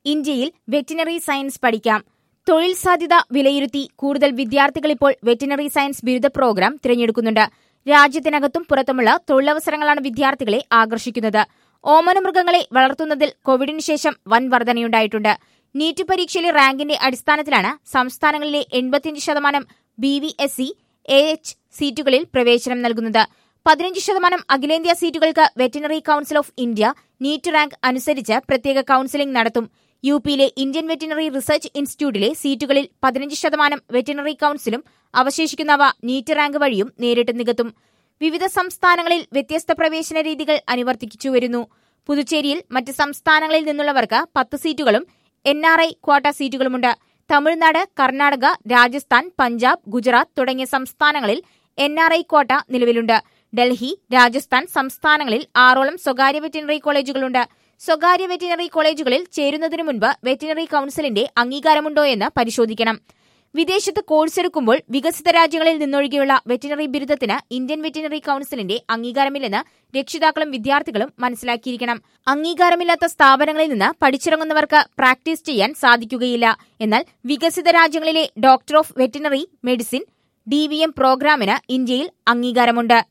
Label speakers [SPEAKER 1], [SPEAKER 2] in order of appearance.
[SPEAKER 1] ഇന്ത്യയിൽ veterinary science പഠിക്കാം തൊഴിൽ സാധ്യത വിലയിരുത്തി കൂടുതൽ വിദ്യാർത്ഥികൾ ഇപ്പോൾ വെറ്റിനറി സയൻസ് ബിരുദ പ്രോഗ്രാം തിരഞ്ഞെടുക്കുന്നുണ്ട് രാജ്യത്തിനകത്തും പുറത്തുമുള്ള തൊഴിലവസരങ്ങളാണ് വിദ്യാർത്ഥികളെ ആകർഷിക്കുന്നത് ഓമനമൃഗങ്ങളെ വളർത്തുന്നതിൽ കോവിഡിന് ശേഷം വൻ വർധനയുണ്ടായിട്ടുണ്ട് നീറ്റ് പരീക്ഷയിലെ റാങ്കിന്റെ അടിസ്ഥാനത്തിലാണ് സംസ്ഥാനങ്ങളിലെ എൺപത്തിയഞ്ച് ശതമാനം B V S C A H സീറ്റുകളിൽ പ്രവേശനം നൽകുന്നത് പതിനഞ്ച് ശതമാനം അഖിലേന്ത്യാ സീറ്റുകൾക്ക് veterinary council of India NEET rank അനുസരിച്ച് പ്രത്യേക കൌൺസിലിംഗ് നടത്തും യു പിയിലെ ഇന്ത്യൻ വെറ്റിനറി റിസർച്ച് ഇൻസ്റ്റിറ്റ്യൂട്ടിലെ സീറ്റുകളിൽ പതിനഞ്ച് ശതമാനം വെറ്റിനറി കൌൺസിലും അവശേഷിക്കുന്നവ നീറ്റ് റാങ്ക് വഴിയും നേരിട്ട് നികത്തും വിവിധ സംസ്ഥാനങ്ങളിൽ വ്യത്യസ്ത പ്രവേശന രീതികൾ അനുവർത്തിച്ചു വരുന്നു പുതുച്ചേരിയിൽ മറ്റ് സംസ്ഥാനങ്ങളിൽ നിന്നുള്ളവർക്ക് പത്ത് സീറ്റുകളും എൻ ആർ ഐ ക്വാട്ട സീറ്റുകളുമുണ്ട് തമിഴ്നാട് കർണാടക രാജസ്ഥാൻ പഞ്ചാബ് ഗുജറാത്ത് തുടങ്ങിയ സംസ്ഥാനങ്ങളിൽ എൻ ആർ ഐ ക്വാട്ട നിലവിലുണ്ട് ഡൽഹി രാജസ്ഥാൻ സംസ്ഥാനങ്ങളിൽ ആറോളം സ്വകാര്യ വെറ്റിനറി കോളേജുകളുണ്ട് സ്വകാര്യ വെറ്റിനറി കോളേജുകളിൽ ചേരുന്നതിനു മുൻപ് വെറ്റിനറി കൌൺസിലിന്റെ അംഗീകാരമുണ്ടോയെന്ന് പരിശോധിക്കണം വിദേശത്ത് കോഴ്സ് എടുക്കുമ്പോൾ വികസിത രാജ്യങ്ങളിൽ നിന്നൊഴികെയുള്ള വെറ്റിനറി ബിരുദത്തിന് ഇന്ത്യൻ വെറ്റിനറി കൌൺസിലിന്റെ അംഗീകാരമില്ലെന്ന് രക്ഷിതാക്കളും വിദ്യാർത്ഥികളും മനസ്സിലാക്കിയിരിക്കണം അംഗീകാരമില്ലാത്ത സ്ഥാപനങ്ങളിൽ നിന്ന് പഠിച്ചിറങ്ങുന്നവർക്ക് പ്രാക്ടീസ് ചെയ്യാൻ സാധിക്കുകയില്ല എന്നാൽ വികസിത രാജ്യങ്ങളിലെ doctor of veterinary medicine D പ്രോഗ്രാമിന് ഇന്ത്യയിൽ അംഗീകാരമുണ്ട്